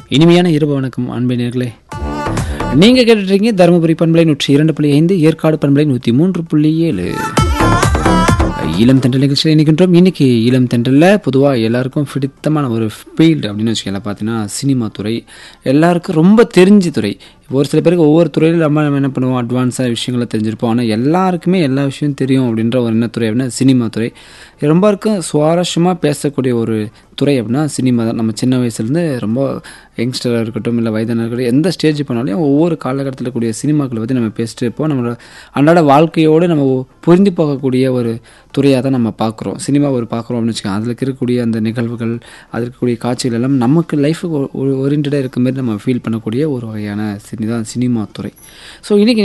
இனிமையான இரவு வணக்கம் அன்பினர்களே நீங்கள் கேட்டுட்ருக்கீங்க தருமபுரி பண்பலை நூற்றி இரண்டு புள்ளி ஐந்து ஏற்காடு பண்பலை நூற்றி மூன்று புள்ளி ஏழு இளம் தென்றல் நிகழ்ச்சியில் இணைக்கின்றோம் இன்னைக்கு இளம் தென்றலில் பொதுவாக எல்லாருக்கும் பிடித்தமான ஒரு ஃபீல்டு அப்படின்னு வச்சுக்கலாம் பார்த்தீங்கன்னா சினிமா துறை எல்லாருக்கும் ரொம்ப தெரிஞ்ச துறை ஒரு சில பேருக்கு ஒவ்வொரு துறையிலும் நம்ம நம்ம என்ன பண்ணுவோம் அட்வான்ஸாக விஷயங்களை தெரிஞ்சிருப்போம் ஆனால் எல்லாருக்குமே எல்லா விஷயம் தெரியும் அப்படின்ற ஒரு என்ன துறை அப்படின்னா சினிமா துறை ரொம்ப இருக்கும் சுவாரஸ்யமாக பேசக்கூடிய ஒரு துறை அப்படின்னா சினிமா தான் நம்ம சின்ன வயசுலேருந்து ரொம்ப யங்ஸ்டராக இருக்கட்டும் இல்லை வயதான இருக்கட்டும் எந்த ஸ்டேஜ் பண்ணாலும் ஒவ்வொரு காலகட்டத்தில் கூடிய சினிமாக்களை பற்றி நம்ம பேசிட்டு இருப்போம் நம்மளோட அன்றாட வாழ்க்கையோடு நம்ம புரிந்து போகக்கூடிய ஒரு துறையாக தான் நம்ம பார்க்குறோம் சினிமா ஒரு பார்க்குறோம் அப்படின்னு வச்சுக்கோங்க அதில் இருக்கக்கூடிய அந்த நிகழ்வுகள் அதில் இருக்கக்கூடிய காட்சிகள் எல்லாம் நமக்கு லைஃபுக்கு ஓரியன்டாக இருக்க மாதிரி நம்ம ஃபீல் பண்ணக்கூடிய ஒரு வகையான சினி தான் சினிமா துறை ஸோ இன்றைக்கி